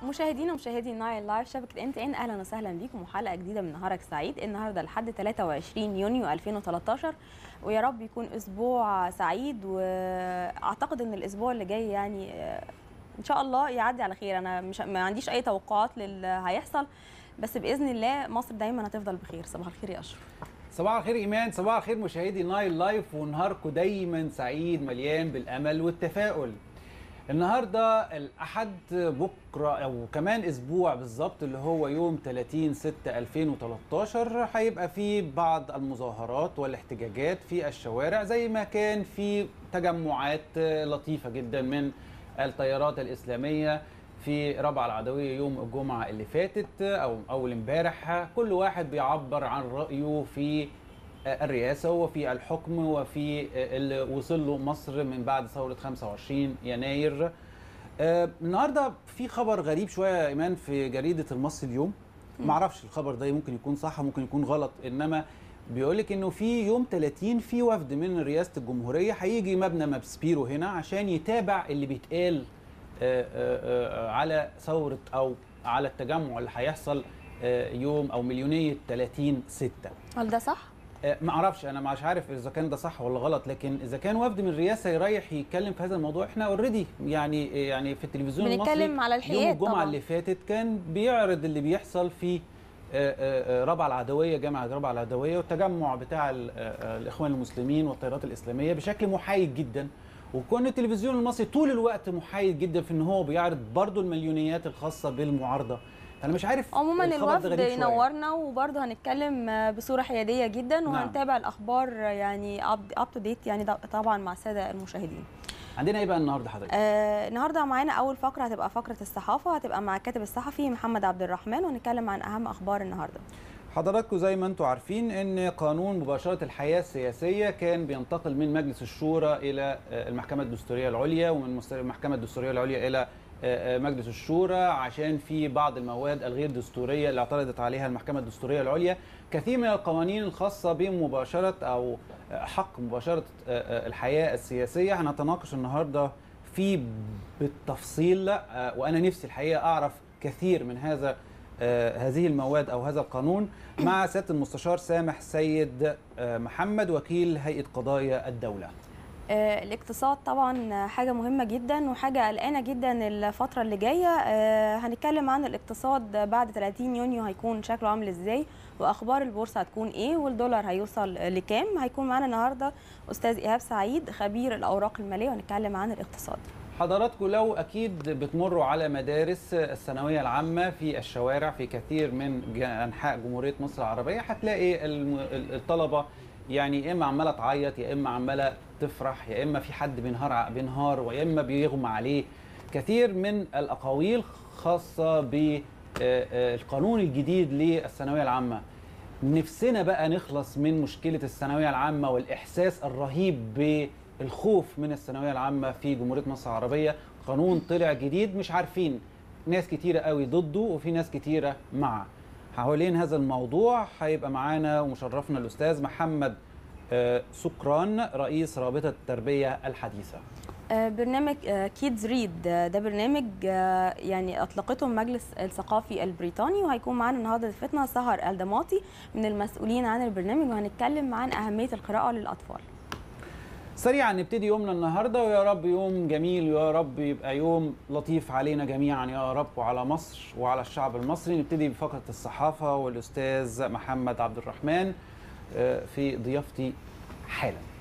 مشاهدينا ومشاهدي النايل لايف شبكه ام تي ان اهلا وسهلا بيكم وحلقه جديده من نهارك سعيد النهارده لحد 23 يونيو 2013 ويا رب يكون اسبوع سعيد واعتقد ان الاسبوع اللي جاي يعني آه، ان شاء الله يعدي على خير انا مش ما عنديش اي توقعات للي هيحصل بس باذن الله مصر دايما هتفضل بخير صباح الخير يا اشرف صباح الخير ايمان صباح الخير مشاهدي نايل لايف ونهاركم دايما سعيد مليان بالامل والتفاؤل النهارده الاحد بكره او كمان اسبوع بالظبط اللي هو يوم 30 6 2013 هيبقى فيه بعض المظاهرات والاحتجاجات في الشوارع زي ما كان في تجمعات لطيفه جدا من التيارات الاسلاميه في ربع العدويه يوم الجمعه اللي فاتت او اول امبارح كل واحد بيعبر عن رايه في الرئاسه وفي الحكم وفي اللي وصل له مصر من بعد ثوره 25 يناير آه، النهارده في خبر غريب شويه يا ايمان في جريده المصري اليوم ما اعرفش الخبر ده ممكن يكون صح ممكن يكون غلط انما بيقول لك انه في يوم 30 في وفد من رئاسه الجمهوريه هيجي مبنى مابسبيرو هنا عشان يتابع اللي بيتقال آه، آه، آه، على ثوره او على التجمع اللي هيحصل آه، يوم او مليونيه 30 6 هل ده صح؟ آه، ما اعرفش انا مش عارف اذا كان ده صح ولا غلط لكن اذا كان وفد من الرئاسه يريح يتكلم في هذا الموضوع احنا اوريدي يعني يعني في التلفزيون المصري بنتكلم على الحياد يوم الجمعه طبعاً. اللي فاتت كان بيعرض اللي بيحصل في آه، آه، آه، ربع العدويه جامعه ربع العدويه والتجمع بتاع ال- آه، آه، الاخوان المسلمين والتيارات الاسلاميه بشكل محايد جدا وكون التلفزيون المصري طول الوقت محايد جدا في ان هو بيعرض برضه المليونيات الخاصه بالمعارضه انا مش عارف عموما الخبر ده الوفد غريب شوية. ينورنا وبرضه هنتكلم آه، بصوره حياديه جدا وهنتابع الاخبار آه، يعني اب تو ديت يعني ده- طبعا مع الساده المشاهدين عندنا ايه بقى النهارده حضرتك آه، النهارده معانا اول فقره هتبقى فقره الصحافه هتبقى مع الكاتب الصحفي محمد عبد الرحمن وهنتكلم عن اهم اخبار النهارده حضراتكم زي ما انتم عارفين ان قانون مباشره الحياه السياسيه كان بينتقل من مجلس الشورى الى آه، المحكمه الدستوريه العليا ومن مست- المحكمه الدستوريه العليا الى آه، آه، مجلس الشورى عشان في بعض المواد الغير دستوريه اللي اعترضت عليها المحكمه الدستوريه العليا كثير من القوانين الخاصه بمباشره او آه، حق مباشره آه، آه، الحياه السياسيه هنتناقش النهارده في بالتفصيل آه، وانا نفسي الحقيقه اعرف كثير من هذا آه، هذه المواد او هذا القانون مع سياده المستشار سامح سيد آه، محمد وكيل هيئه قضايا الدوله. آه، الاقتصاد طبعا حاجة مهمة جدا وحاجة قلقانة جدا الفترة اللي جاية آه، هنتكلم عن الاقتصاد بعد 30 يونيو هيكون شكله عامل ازاي واخبار البورصة هتكون ايه والدولار هيوصل لكام هيكون معانا النهاردة استاذ ايهاب سعيد خبير الاوراق المالية وهنتكلم عن الاقتصاد حضراتكم لو اكيد بتمروا على مدارس الثانويه العامه في الشوارع في كثير من ج- انحاء جمهوريه مصر العربيه هتلاقي الم- ال- الطلبه يعني يا اما عماله تعيط يا اما عماله تفرح يا اما في حد بينهار ع- بينهار ويا اما بيغمى عليه كثير من الاقاويل خاصه بالقانون الجديد للثانويه العامه نفسنا بقى نخلص من مشكله الثانويه العامه والاحساس الرهيب بالخوف من الثانويه العامه في جمهوريه مصر العربيه قانون طلع جديد مش عارفين ناس كتيره قوي ضده وفي ناس كتيره معه حوالين هذا الموضوع هيبقى معانا ومشرفنا الاستاذ محمد آه، سكران رئيس رابطه التربيه الحديثه آه، برنامج كيدز ريد ده برنامج آه، يعني اطلقته المجلس الثقافي البريطاني وهيكون معانا النهارده ضيفتنا سهر الدماطي من المسؤولين عن البرنامج وهنتكلم عن اهميه القراءه للاطفال سريعا نبتدي يومنا النهارده ويا رب يوم جميل ويا رب يبقى يوم لطيف علينا جميعا يا رب وعلى مصر وعلى الشعب المصري نبتدي بفقره الصحافه والاستاذ محمد عبد الرحمن آه، في ضيافتي حالا